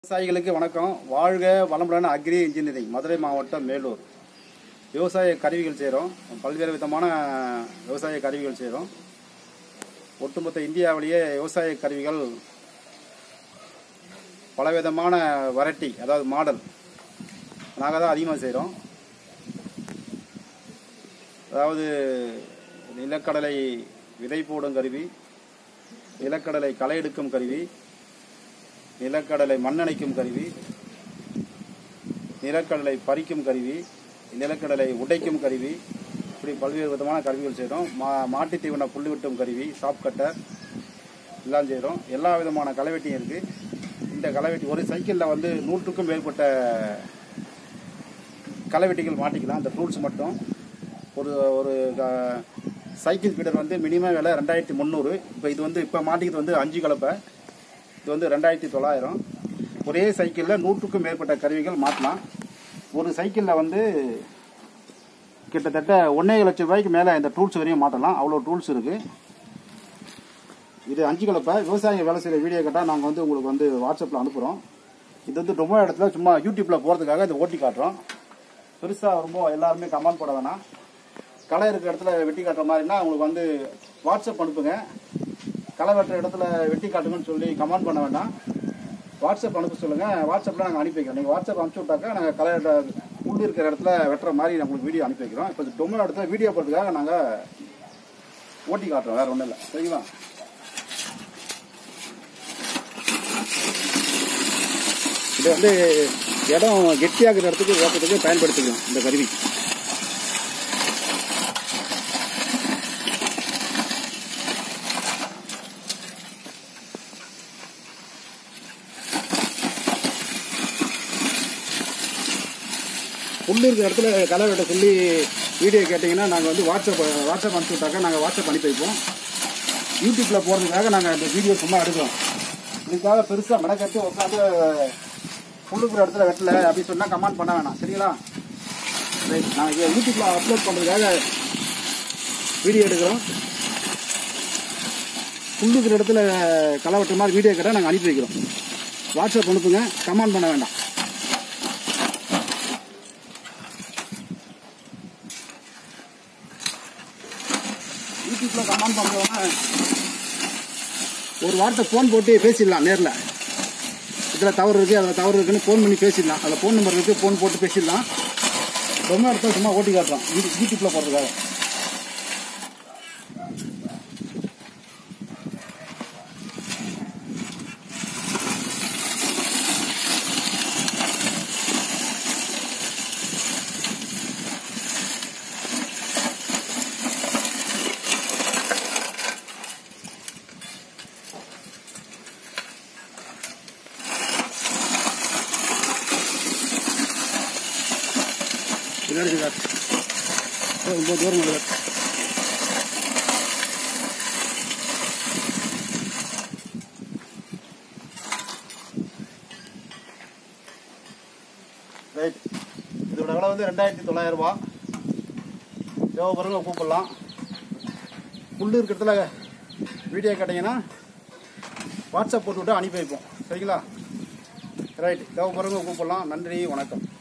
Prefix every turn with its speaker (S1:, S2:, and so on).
S1: விவசாயிகளுக்கு வணக்கம் வாழ்க வளமுடன் அக்ரி இன்ஜினியரிங் மதுரை மாவட்டம் மேலூர் விவசாய கருவிகள் செய்கிறோம் பல்வேறு விதமான விவசாய கருவிகள் செய்கிறோம் ஒட்டுமொத்த இந்தியாவிலேயே விவசாய கருவிகள் பலவிதமான வெரைட்டி அதாவது மாடல் நாங்கள் தான் அதிகமாக செய்கிறோம் அதாவது நிலக்கடலை விதை போடும் கருவி நிலக்கடலை களை எடுக்கும் கருவி நிலக்கடலை மண்ணணைக்கும் கருவி நிலக்கடலை பறிக்கும் கருவி நிலக்கடலை உடைக்கும் கருவி இப்படி பல்வேறு விதமான கருவிகள் செய்கிறோம் மா மாட்டுத் தீவன புல்லு வெட்டும் கருவி சாப் கட்டர் எல்லாம் செய்கிறோம் எல்லா விதமான களைவெட்டியும் இருக்குது இந்த களைவெட்டி ஒரு சைக்கிளில் வந்து நூற்றுக்கும் மேற்பட்ட களைவெட்டிகள் மாட்டிக்கலாம் அந்த டூல்ஸ் மட்டும் ஒரு ஒரு க- சைக்கிள் ஃபீடர் வந்து மினிமம் விலை ரெண்டாயிரத்தி முந்நூறு இப்போ இது வந்து இப்போ மாட்டிக்கிறது வந்து அஞ்சு கலப்பை இது வந்து ரெண்டாயிரத்தி தொள்ளாயிரம் ஒரே சைக்கிளில் நூற்றுக்கும் மேற்பட்ட கருவிகள் மாட்டலாம் ஒரு சைக்கிளில் வந்து கிட்டத்தட்ட ஒன்றே லட்சம் ரூபாய்க்கு மேலே இந்த டூல்ஸ் வரையும் மாட்டலாம் அவ்வளோ டூல்ஸ் இருக்குது இது அஞ்சு கலப்பை விவசாய வேலை செய்கிற வீடியோ கேட்டால் நாங்கள் வந்து உங்களுக்கு வந்து வாட்ஸ்அப்பில் அனுப்புகிறோம் இது வந்து ரொம்ப இடத்துல சும்மா யூடியூப்பில் போகிறதுக்காக இதை ஓட்டி காட்டுறோம் பெருசாக ரொம்ப எல்லாருமே கமெண்ட் போட வேணாம் களை இருக்கிற இடத்துல வெட்டி காட்டுற மாதிரினா உங்களுக்கு வந்து வாட்ஸ்அப் அனுப்புங்க களை வெட்டுற இடத்துல வெட்டி காட்டுங்கன்னு சொல்லி கமெண்ட் பண்ண வேண்டாம் வாட்ஸ்அப் அனுப்ப சொல்லுங்கள் வாட்ஸ்அப்பில் நாங்கள் அனுப்பி வைக்கிறோம் நீங்கள் வாட்ஸ்அப் அனுப்பிச்சு விட்டாக்கா நாங்கள் களை வெட்ட- புல் இருக்கிற இடத்துல வெட்டுற மாதிரி உங்களுக்கு வீடியோ அனுப்பி வைக்கிறோம் இப்போ டொம்மோ இடத்துல வீடியோ போடுறதுக்காக நாங்கள் ஓட்டி காட்டுறோம் வேறு ஒன்றும் இல்லை சரிங்களா இது வந்து இடம் கெட்டியாகிற இடத்துக்கு ஓட்டுறதுக்கு பயன்படுத்திக்கலாம் இந்த கருவி புல் இருக்கிற இடத்துல களை வெட்ட சொல்லி வீடியோ கேட்டிங்கன்னா நாங்கள் வந்து வாட்ஸ்அப் வாட்ஸ்அப் அனுப்பிச்சு விட்டாக்க நாங்கள் வாட்ஸ்அப் அனுப்பி வைப்போம் யூடியூப்பில் போகிறதுக்காக நாங்கள் இந்த வீடியோ சும்மா எடுக்கிறோம் இதுக்காக பெருசாக மெனக்கட்டு உட்காந்து புல்லுக்குற இடத்துல வெட்டல அப்படின்னு சொன்னால் கமெண்ட் பண்ண வேணாம் சரிங்களா ரைட் நான் இதை யூடியூப்பில் அப்லோட் பண்ணுறதுக்காக வீடியோ எடுக்கிறோம் புல்லுக்குற இடத்துல களை வெட்டுற மாதிரி வீடியோ கேட்டால் நாங்கள் அனுப்பி வைக்கிறோம் வாட்ஸ்அப் அனுப்புங்க கமெண்ட் பண்ண வேண்டாம் யூடியூப்ல கமெண்ட் பண்றவங்க ஒரு வார்த்தை ஃபோன் போட்டு பேசிடலாம் நேரில் இதில் தவறு இருக்குது அதில் தவறு இருக்குன்னு ஃபோன் பண்ணி பேசிடலாம் அதில் ஃபோன் நம்பர் இருக்குது ஃபோன் போட்டு பேசிடலாம் ரொம்ப இடத்துல சும்மா ஓட்டி காட்டுறோம் யூ- யூடியூப்ல போடுறதுக்காக பின்னாடி காட்டு ஓ, ரொம்ப தூரம் இல்லை ரைட் இதோட விலை வந்து ரெண்டாயிரத்தி தொள்ளாயிரம் ரூபா தேவைப்படுறவங்க கூப்பிடலாம் புல் இருக்கிறதுல வீடியோ கேட்டிங்கன்னா வாட்ஸ்அப் போட்டு விட்டு அனுப்பி வைப்போம் சரிங்களா ரைட் தேவைப்படுறவங்க கூப்பிடலாம் நன்றி வணக்கம்